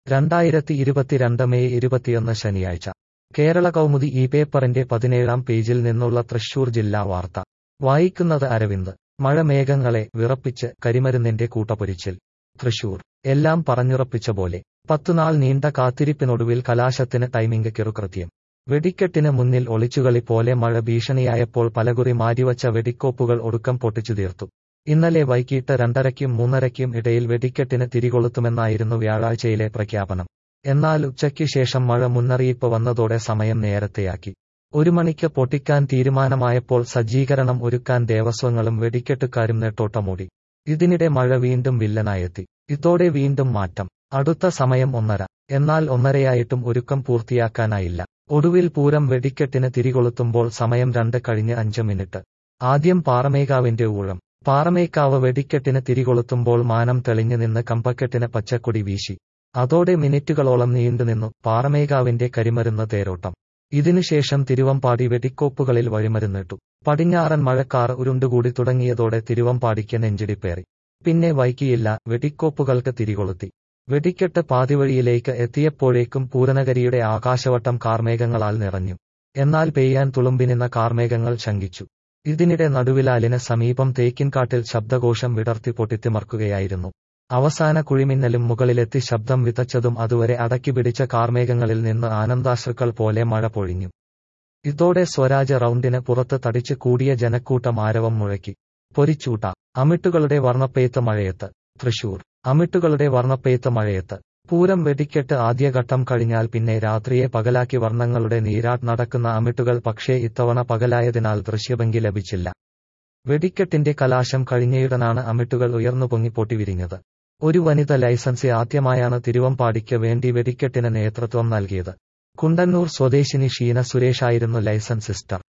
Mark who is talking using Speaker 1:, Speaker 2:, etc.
Speaker 1: രണ്ടായിരത്തി ഇരുപത്തിരണ്ട് മെയ് ഇരുപത്തിയൊന്ന് ശനിയാഴ്ച കേരള കൗമുദി ഈ പേപ്പറിന്റെ പതിനേഴാം പേജിൽ നിന്നുള്ള തൃശൂർ ജില്ലാ വാർത്ത വായിക്കുന്നത് അരവിന്ദ് മഴമേഘങ്ങളെ വിറപ്പിച്ച് കരിമരുന്നിന്റെ കൂട്ടപ്പൊരിച്ചിൽ തൃശൂർ എല്ലാം പറഞ്ഞുറപ്പിച്ച പോലെ പത്തുനാൾ നീണ്ട കാത്തിരിപ്പിനൊടുവിൽ കലാശത്തിന് ടൈമിംഗ് കിറുകൃത്യം വെടിക്കെട്ടിന് മുന്നിൽ ഒളിച്ചുകളി പോലെ മഴ ഭീഷണിയായപ്പോൾ പലകുറി മാറ്റിവച്ച വെടിക്കോപ്പുകൾ ഒടുക്കം പൊട്ടിച്ചു തീർത്തു ഇന്നലെ വൈകിട്ട് രണ്ടരയ്ക്കും മൂന്നരയ്ക്കും ഇടയിൽ വെടിക്കെട്ടിന് തിരികൊളുത്തുമെന്നായിരുന്നു വ്യാഴാഴ്ചയിലെ പ്രഖ്യാപനം എന്നാൽ ഉച്ചയ്ക്ക് ശേഷം മഴ മുന്നറിയിപ്പ് വന്നതോടെ സമയം നേരത്തെയാക്കി ഒരു മണിക്ക് പൊട്ടിക്കാൻ തീരുമാനമായപ്പോൾ സജ്ജീകരണം ഒരുക്കാൻ ദേവസ്വങ്ങളും വെടിക്കെട്ടുകാരും നെട്ടോട്ടമൂടി ഇതിനിടെ മഴ വീണ്ടും വില്ലനായെത്തി ഇതോടെ വീണ്ടും മാറ്റം അടുത്ത സമയം ഒന്നര എന്നാൽ ഒന്നരയായിട്ടും ഒരുക്കം പൂർത്തിയാക്കാനായില്ല ഒടുവിൽ പൂരം വെടിക്കെട്ടിന് തിരികൊളുത്തുമ്പോൾ സമയം രണ്ട് കഴിഞ്ഞ് അഞ്ച് മിനിറ്റ് ആദ്യം പാറമേകാവിന്റെ ഊഴം പാറമേക്കാവ് വെടിക്കെട്ടിന് തിരികൊളുത്തുമ്പോൾ മാനം തെളിഞ്ഞു നിന്ന് കമ്പക്കെട്ടിന് പച്ചക്കൊടി വീശി അതോടെ മിനിറ്റുകളോളം നീണ്ടുനിന്നു പാറമേകാവിന്റെ കരിമരുന്ന് തേരോട്ടം ഇതിനുശേഷം തിരുവമ്പാടി വെടിക്കോപ്പുകളിൽ വഴിമരുന്നിട്ടു പടിഞ്ഞാറൻ മഴക്കാർ ഉരുണ്ടുകൂടി തുടങ്ങിയതോടെ തിരുവമ്പാടിക്ക് നെഞ്ചിടിപ്പേറി പിന്നെ വൈകിയില്ല വെടിക്കോപ്പുകൾക്ക് തിരികൊളുത്തി വെടിക്കെട്ട് പാതിവഴിയിലേക്ക് എത്തിയപ്പോഴേക്കും പൂരനഗരിയുടെ ആകാശവട്ടം കാർമേഘങ്ങളാൽ നിറഞ്ഞു എന്നാൽ പെയ്യാൻ തുളുമ്പിനിന്ന കാർമേഘങ്ങൾ ശങ്കിച്ചു ഇതിനിടെ നടുവിലാലിന് സമീപം തേക്കിൻകാട്ടിൽ ശബ്ദകോശം വിടർത്തി പൊട്ടിത്തിമർക്കുകയായിരുന്നു അവസാന കുഴിമിന്നലും മുകളിലെത്തി ശബ്ദം വിതച്ചതും അതുവരെ അടക്കിപിടിച്ച കാർമേഘങ്ങളിൽ നിന്ന് ആനന്ദാശ്രുക്കൾ പോലെ മഴ പൊഴിഞ്ഞു ഇതോടെ സ്വരാജ് റൗണ്ടിന് പുറത്ത് തടിച്ചു കൂടിയ ജനക്കൂട്ടം ആരവം മുഴക്കി പൊരിച്ചൂട്ട അമിട്ടുകളുടെ വർണ്ണപ്പെയ്ത്ത് മഴയത്ത് തൃശൂർ അമിട്ടുകളുടെ വർണ്ണപ്പെയ്ത്ത് മഴയത്ത് പൂരം വെടിക്കെട്ട് ആദ്യഘട്ടം കഴിഞ്ഞാൽ പിന്നെ രാത്രിയെ പകലാക്കി വർണ്ണങ്ങളുടെ നീരാട്ട് നടക്കുന്ന അമിട്ടുകൾ പക്ഷേ ഇത്തവണ പകലായതിനാൽ ദൃശ്യഭംഗി ലഭിച്ചില്ല വെടിക്കെട്ടിന്റെ കലാശം കഴിഞ്ഞയുടനാണ് അമിട്ടുകൾ ഉയർന്നുപൊങ്ങി പൊട്ടിവിരിഞ്ഞത് ഒരു വനിത ലൈസൻസി ആദ്യമായാണ് തിരുവമ്പാടിക്ക് വേണ്ടി വെടിക്കെട്ടിന് നേതൃത്വം നൽകിയത് കുണ്ടന്നൂർ സ്വദേശിനി ഷീന സുരേഷായിരുന്നു ലൈസൻസ് സിസ്റ്റർ